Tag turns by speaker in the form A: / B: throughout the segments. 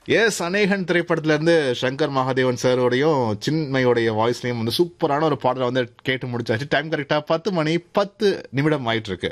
A: S அநேகன் திரைப்படத்துல இருந்து சங்கர் மகாதேவன் சாரோடையும் சின்மையோடைய வாய்ஸ்லயும் வந்து சூப்பரான ஒரு பாடலை வந்து கேட்டு முடிச்சாச்சு டைம் கரெக்டா பத்து மணி பத்து நிமிடம் ஆயிட்டு இருக்கு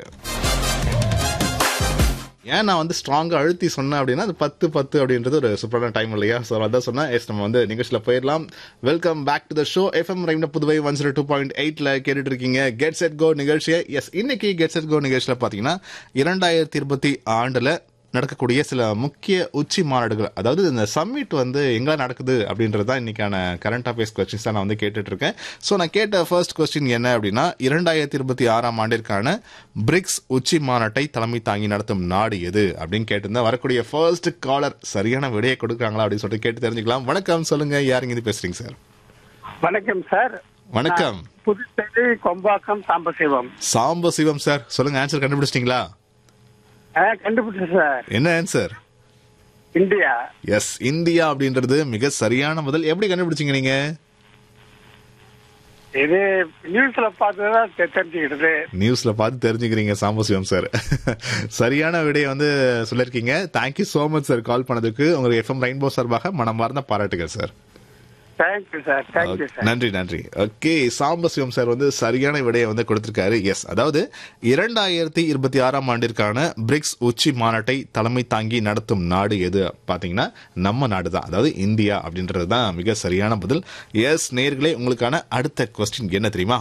A: ஏன் நான் வந்து ஸ்ட்ராங்கா அழுத்தி சொன்னேன் அப்படின்னா அது பத்து பத்து அப்படின்றது ஒரு சூப்பரான டைம் இல்லையா ஸோ அதான் சொன்னேன் எஸ் நம்ம வந்து நிகழ்ச்சியில் போயிடலாம் welcome back to the show FM ரைம்ல Puduvai one zero two point எயிட்ல கேட்டுட்டு இருக்கீங்க கெட் செட் கோ நிகழ்ச்சியை எஸ் இன்னைக்கு கெட் செட் கோ நிகழ்ச்சியில் பார்த்தீங்கன்னா இரண்டாயிரத்தி இருபத்தி ஆண்டுல நடக்கக்கூடிய சில முக்கிய உச்சி மாநாடுகள் அதாவது இந்த சம்மிட் வந்து எங்க நடக்குது அப்படின்றது தான் இன்னைக்கான கரண்ட் அஃபேர்ஸ் கொஸ்டின்ஸ் தான் நான் வந்து கேட்டுட்டு இருக்கேன் ஸோ நான் கேட்ட ஃபர்ஸ்ட் கொஸ்டின் என்ன அப்படின்னா இரண்டாயிரத்தி இருபத்தி ஆறாம் ஆண்டிற்கான பிரிக்ஸ் உச்சி மாநாட்டை தலைமை தாங்கி நடத்தும் நாடு எது அப்படின்னு கேட்டிருந்தேன் வரக்கூடிய ஃபர்ஸ்ட் காலர் சரியான விடையை கொடுக்குறாங்களா அப்படின்னு சொல்லிட்டு கேட்டு தெரிஞ்சுக்கலாம் வணக்கம் சொல்லுங்க யாருங்க இது பேசுறீங்க சார்
B: வணக்கம் சார்
A: வணக்கம்
B: நான் புதுச்சேரி கொம்பாக்கம் சாம்பசிவம்
A: சாம்ப சிவம் சார் சொல்லுங்க ஆன்சர் கண்டுபிடிச்சிட்டீங்களா
B: ஆ, கண்டுபிடிச்சேன் சார்
A: என்ன ஆன்சர்
B: இந்தியா
A: எஸ் இந்தியா அப்படின்றது மிக சரியான முதல் எப்படி கண்டுபிடிச்சீங்க நீங்க
B: இது நியூஸ்ல பார்த்துதான் தெ- தெரிஞ்சுக்கிட்டது
A: நியூஸ்ல பார்த்து தெரிஞ்சுக்கிறீங்க சாம்பசிவம் சார் சரியான விடையை வந்து சொல்லியிருக்கீங்க thank you so much sir call பண்ணதுக்கு உங்களுக்கு எஃப்எம் ரெயின்போ சார்பாக மனமார்ந்த பாராட்டுகள் sir
B: thank you sir thank you sir
A: நன்றி நன்றி ஓகே சாம்பசிவம் சார் வந்து சரியான விடையை வந்து கொடுத்திருக்காரு எஸ் அதாவது இரண்டாயிரத்தி இருபத்தி ஆறாம் ஆண்டிற்கான பிரிக்ஸ் உச்சி மாநாட்டை தலைமை தாங்கி நடத்தும் நாடு எது பாத்தீங்கன்னா நம்ம நாடு தான் அதாவது இந்தியா அப்படின்றது தான் மிக சரியான பதில் எஸ் நேர்களே உங்களுக்கான அடுத்த கொஸ்டின் என்ன தெரியுமா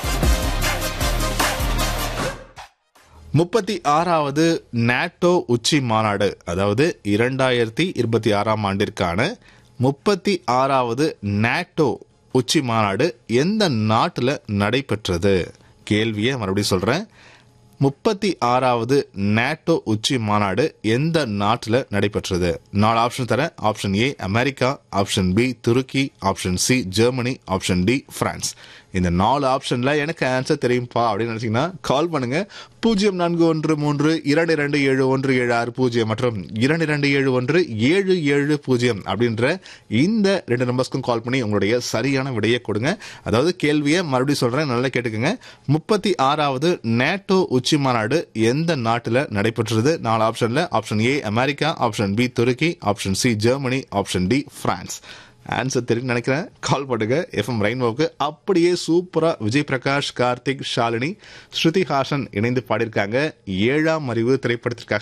A: முப்பத்தி ஆறாவது நாட்டோ உச்சி மாநாடு அதாவது இரண்டாயிரத்தி இருபத்தி ஆறாம் ஆண்டிற்கான முப்பத்தி ஆறாவது நாட்டோ உச்சி மாநாடு எந்த நாட்டில் நடைபெற்றது கேள்வியை மறுபடியும் சொல்றேன் முப்பத்தி ஆறாவது நாட்டோ உச்சி மாநாடு எந்த நாட்டில் நடைபெற்றது நாலு ஆப்ஷன் தரேன் option A America option B Turkey option C Germany option D France இந்த நாலு ஆப்ஷன்ல எனக்கு ஆன்சர் தெரியும்பா அப்படின்னு நினைச்சீங்கன்னா கால் பண்ணுங்க பூஜ்ஜியம் நான்கு ஒன்று மூன்று இரண்டு இரண்டு ஏழு ஒன்று ஏழு ஆறு பூஜ்ஜியம் மற்றும் இரண்டு இரண்டு ஏழு ஒன்று ஏழு ஏழு பூஜ்ஜியம் அப்படின்ற இந்த ரெண்டு நம்பர்ஸ்க்கும் கால் பண்ணி உங்களுடைய சரியான விடையை கொடுங்க அதாவது கேள்வியை மறுபடியும் சொல்றேன் நல்லா கேட்டுக்கோங்க முப்பத்தி ஆறாவது நேட்டோ உச்சி மாநாடு எந்த நாட்டில் நடைபெற்றது நாலு ஆப்ஷன்ல option A America option B Turkey option C Germany option D France answer தெரியும் நினைக்கிறேன் கால் பண்ணுங்க எஃப்எம் ரெயின்போவுக்கு அப்படியே சூப்பரா விஜய் பிரகாஷ் கார்த்திக் ஷாலினி ஸ்ருதி ஹாசன் இணைந்து பாடியிருக்காங்க ஏழாம் அறிவு திரைப்படத்திற்காக